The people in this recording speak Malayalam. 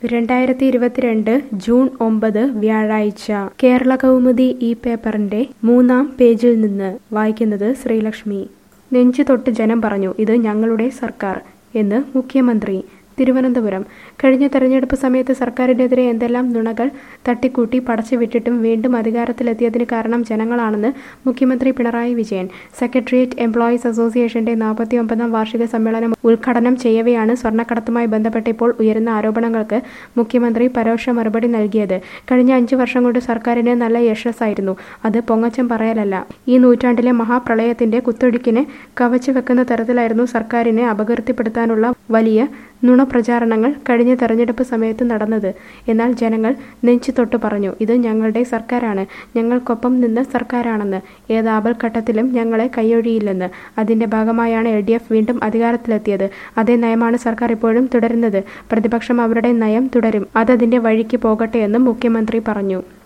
രണ്ടായിരത്തി ഇരുപത്തിരണ്ട് ജൂൺ ഒമ്പത് വ്യാഴാഴ്ച കേരള കൗമുദി ഈ പേപ്പറിന്റെ മൂന്നാം പേജിൽ നിന്ന് വായിക്കുന്നത് ശ്രീലക്ഷ്മി നെഞ്ചു തൊട്ട് ജനം പറഞ്ഞു ഇത് ഞങ്ങളുടെ സർക്കാർ എന്ന് മുഖ്യമന്ത്രി തിരുവനന്തപുരം കഴിഞ്ഞ തെരഞ്ഞെടുപ്പ് സമയത്ത് സർക്കാരിനെതിരെ എന്തെല്ലാം നുണകൾ തട്ടിക്കൂട്ടി പടച്ചു വിട്ടിട്ടും വീണ്ടും അധികാരത്തിലെത്തിയതിന് കാരണം ജനങ്ങളാണെന്ന് മുഖ്യമന്ത്രി പിണറായി വിജയൻ സെക്രട്ടേറിയറ്റ് എംപ്ലോയീസ് അസോസിയേഷന്റെ നാൽപ്പത്തി ഒമ്പതാം വാർഷിക സമ്മേളനം ഉദ്ഘാടനം ചെയ്യവെയാണ് സ്വർണ്ണക്കടത്തുമായി ബന്ധപ്പെട്ട് ഇപ്പോൾ ഉയരുന്ന ആരോപണങ്ങൾക്ക് മുഖ്യമന്ത്രി പരോക്ഷ മറുപടി നൽകിയത് കഴിഞ്ഞ അഞ്ചു വർഷം കൊണ്ട് സർക്കാരിന് നല്ല യശസ്സായിരുന്നു അത് പൊങ്ങച്ചം പറയലല്ല ഈ നൂറ്റാണ്ടിലെ മഹാപ്രളയത്തിന്റെ കുത്തൊഴുക്കിനെ കവച്ചു വെക്കുന്ന തരത്തിലായിരുന്നു സർക്കാരിനെ അപകീർത്തിപ്പെടുത്താനുള്ള വലിയ നുണപ്രചാരണങ്ങൾ കഴിഞ്ഞ തെരഞ്ഞെടുപ്പ് സമയത്ത് നടന്നത് എന്നാൽ ജനങ്ങൾ നെഞ്ചു തൊട്ട് പറഞ്ഞു ഇത് ഞങ്ങളുടെ സർക്കാരാണ് ഞങ്ങൾക്കൊപ്പം നിന്ന സർക്കാരാണെന്ന് ഏത് ആപൽഘട്ടത്തിലും ഞങ്ങളെ കൈയൊഴിയില്ലെന്ന് അതിന്റെ ഭാഗമായാണ് എൽ ഡി എഫ് വീണ്ടും അധികാരത്തിലെത്തിയത് അതേ നയമാണ് സർക്കാർ ഇപ്പോഴും തുടരുന്നത് പ്രതിപക്ഷം അവരുടെ നയം തുടരും അതതിന്റെ വഴിക്ക് പോകട്ടെ എന്നും മുഖ്യമന്ത്രി പറഞ്ഞു